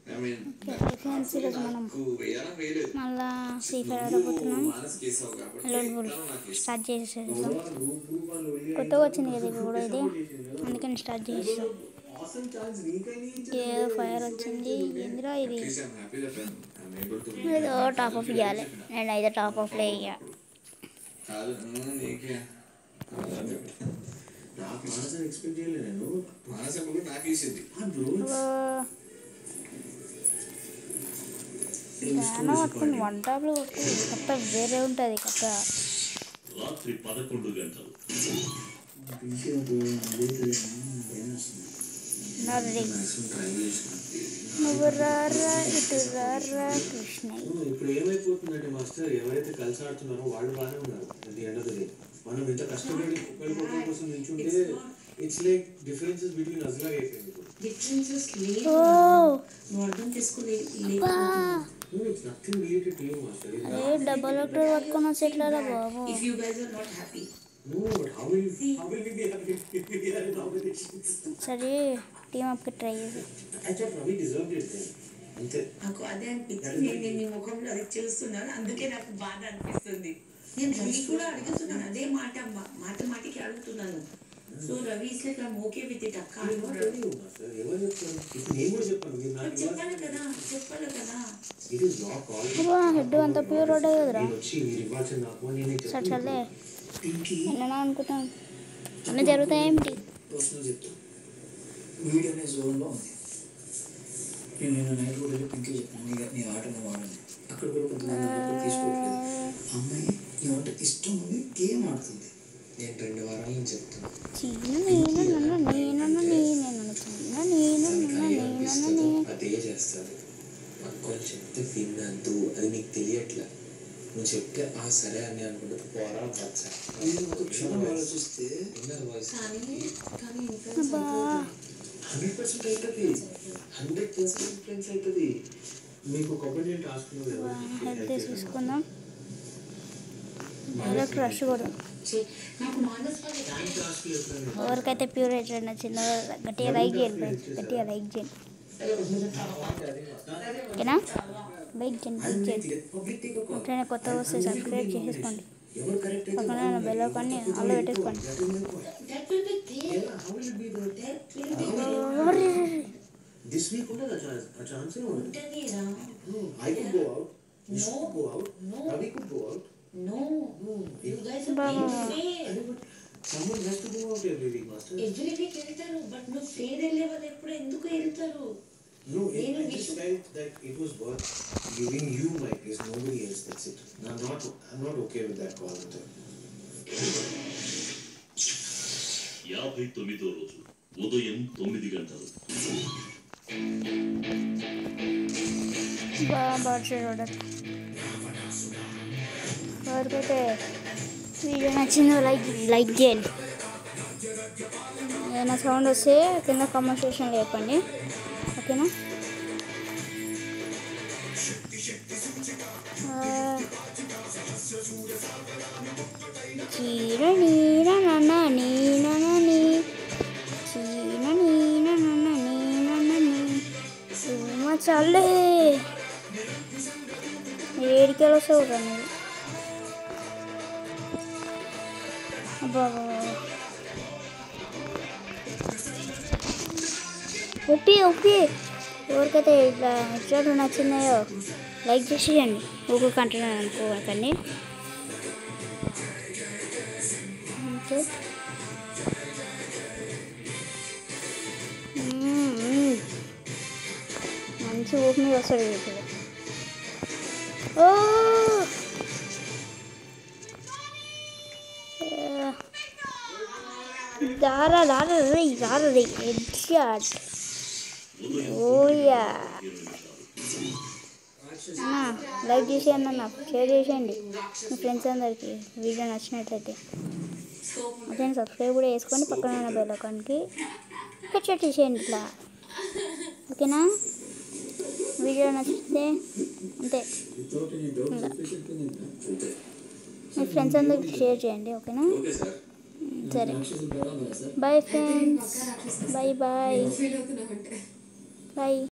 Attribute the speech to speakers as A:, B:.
A: I mean,
B: friends ఈరోజు మనం
A: నాకు వేయాలని వేయలేదు
B: మళ్ళా ఫ్రీ ఫైర్ ఆడబోతున్నాం
A: మానస్ కేసావు కాబట్టి
B: లోడ్ బుల్
A: నాకు ఇష్టం.
B: స్టార్ట్ చేసేసాం కొత్తగా వచ్చింది కదా ఇది కూడా ఇది అందుకని స్టార్ట్ చేసేసాం ఏదో ఫైర్ వచ్చింది ఎందులో ఇది
A: At least I'm happy that I'm- I'm able to
B: ఏదో టాప్ ఆఫ్ ఇవ్వాలి నేను అయితే టాప్ ఆఫ్లో ఇయ్య
A: కాదు ఉమ్, నీకే
C: నాకు మానసం ఎక్స్పెక్ట్ చేయలేదు నేను
A: మానస కూడా నాకు ఇచ్చింది
C: ఆ బ్రో
B: దాన పట్టుకుని వన్ టాప్లో కథ వేరే ఉంటుంది కథ
D: రాత్రి పదకొండు గంటలు
C: పిలిచినప్పుడు లేదు
B: నర్రి
C: మాక్సిమం ట్రై చేసిన
B: నువ్వు రారా ఇటు రారా కృష్ణ
C: ఇప్పుడు ఏమైపోతుందంటే మాస్టర్ ఎవరైతే కలిసి ఆడుతున్నారో వాళ్ళు బాగానే ఉన్నారు అది ఎండ్ ఆఫ్ ద డే మనం ఎంత కష్టపడి ఒకరికొకరి కోసం నిల్చుంటే it's like differences between us లాగా అయిపోయింది ఇప్పుడు
E: డిఫరెన్సెస్ లేదు
B: ఓ
E: నువ్వు అర్థం చేసుకునే
B: బా
C: it's nothing related to you master
B: అరే డబల్ ఒకటి పట్టుకొని వచ్చి ఎట్లారా బాబు
E: if you guys are not happy
C: no but how will how will be happy we are in operations
B: సరే టీమ్ అప్కి ట్రై చేసి
C: I thought Ravi deserved it then అంతే
E: నాకు అదే అనిపించింది నేను నేను నీ ముఖంలో అది చూస్తున్నాను అందుకే నాకు బాధ అనిపిస్తుంది నేను రవి కూడా అడుగుతున్నాను అదే మాట మా- మాట మాటికి అడుగుతున్నాను so Ravi is like I'm okay with it అక్క
C: I'm not telling you, master. ఎవరు చెప్తారు ఇప్పుడు నేను కూడా చెప్పాను మీరు నాకు
E: చెప్పాలి కదా చెప్పాలి కదా
C: ఇట్ ఈస్ నాట్ కాల్
B: అబ్బా హెడ్ అంతా ప్యూర్ రోడ్ కదరా
C: నేను వచ్చి మీరు ఇవ్వాల్సిన నాకు నేనే
B: సరే చల్లే
F: పింకీ
B: ఎన్నో అనుకుంటాను అన్నీ జరుగుతాయి ఏమిటి
F: పర్సనల్ చెప్తాను వీడియో అనే జోన్లో ఉంది నేను నిన్న నైట్ కూడా వెళ్ళి పింకీ చెప్పాను నీ నీ ఆట నువ్వు ఆడని అక్కడ కూడా కొంతమంది ఉన్నప్పుడు తీసుకోవట్లేదు అమ్మాయి నీ ఆట ఇష్టం ఉంది గేమ్ ఆడుతుంది నేను రెండు వారాల నుంచి చెప్తాను
B: చీన నేను నన్ను నేనన్న నేనన్న చీన నేను నన్ను నేనన్న నే
F: అదే చేస్తుంది అనుకోని చెప్తే విన్నద్దు అది నీకు తెలియట్లే నువ్వు చెప్తే ఆ సరే అని అనుకుంటే పోరా వచ్చా ఒక క్షణం ఆలోచిస్తే ఇన్నర్ వాయిస్
E: కానీ కానీ ఇంకా
B: అబ్బా
C: హండ్రెడ్ పర్సెంట్ అవుతుంది హండ్రెడ్ పర్సెంట్ ఇన్ఫ్లుయెన్స్ అవుతుంది మీకు ఒకటి నేను టాస్క్
B: హెడ్ తీసుకుందాం డైరెక్ట్ రష్ కూడా
E: చే- నాకు మానస్ వాళ్ళు
C: టాస్క్ ఎప్పుడైనా
B: ఎవరికైతే ప్యూర్ రేటెడ్ నచ్చిందో గట్టిగా లైక్ చేయండి friends. గట్టిగా లైక్ చేయండి ఓకేనా లైక్ చేయండి లైక్ చేయండి
F: పబ్లిక్
B: ఎప్పుడైనా కొత్త వస్తే సబ్స్క్రైబ్ చేసేసుకోండి
F: ఎవరు కరెక్ట్ అయితే
B: పక్కన బెల్ కానీ అలా పెట్టేసుకోండి
E: that will be there
C: how will be the
E: that will be
C: this week ఉండదు ఆ ఛాన్స్ ఆ ఛాన్స్ ఉండదు
E: ఉంటుంది రా
C: I could go out you
E: No.
C: Could go out
E: No.
C: Ravi could go out
E: no
C: No.
E: you guys are
B: Baba.
E: being fair
C: Someone has to go out every week, master.
E: Every week వెళ్తారు but నువ్వు fair వెళ్ళే వాళ్ళు ఎప్పుడు ఎందుకు వెళ్తారు
C: No, it,
E: నేను
C: I just
E: Vishu-
C: felt that it was worth giving you my place, nobody else. That's it. I'm not. I'm not okay with that call. With them.
D: యాభై తొమ్మిదో రోజు ఉదయం తొమ్మిది గంటలు
B: బర్డ్స్ చూడండి ఎవరికైతే వీడియో నచ్చిందో లైక్ లైక్ చేయండి ఏదైనా సౌండ్ వస్తే కింద కామెంట్ సెక్షన్లో చెప్పండి ఓకేనా ఆ, చీర నీర నన్న నీన నీ చీర నీన నన్న నీన నీ సుమ చల్లే ఏడికెళ్ళి వస్తావు రా నువ్వు అబ్బా ఒప్పి ఒప్పి ఎవరికైతే ఇట్లా ఎపిసోడ్ నచ్చిందో లైక్ చేసేయండి ఊకు కంటున్నా అనుకోకండి అంతే. మ్మ్, మ్మ్. మంచి ఊపి మీద వస్తాడు ఇప్పుడు ఓ ఆ. దారా దారా రే దారా రే హెడ్ షాట్
D: ఉదయం
B: ఓయా
D: నిమిషాలు
B: అన్న లైక్ చేసేయండి అన్న షేర్ చేసేయండి మీ ఫ్రెండ్స్ అందరికి వీడియో నచ్చినట్లయితే అదే సబ్స్క్రైబ్ కూడా చేసుకోండి పక్కన ఉన్న బెల్ అకౌంట్కి హెడ్ చేసేయండి ఇట్లా ఓకేనా వీడియో నచ్చితే అంతే
F: వితౌట్ ఎనీ డౌట్ చెప్పేసి వెళ్ళిపోయింది
B: మీ ఫ్రెండ్స్ అందరికి షేర్ చేయండి ఓకేనా
A: ఓకే సార్
B: సరే
F: రాక్షసులు బలం కదా sir
B: bye friends bye bye
G: feel అవుతున్నామంటే
B: బాయ్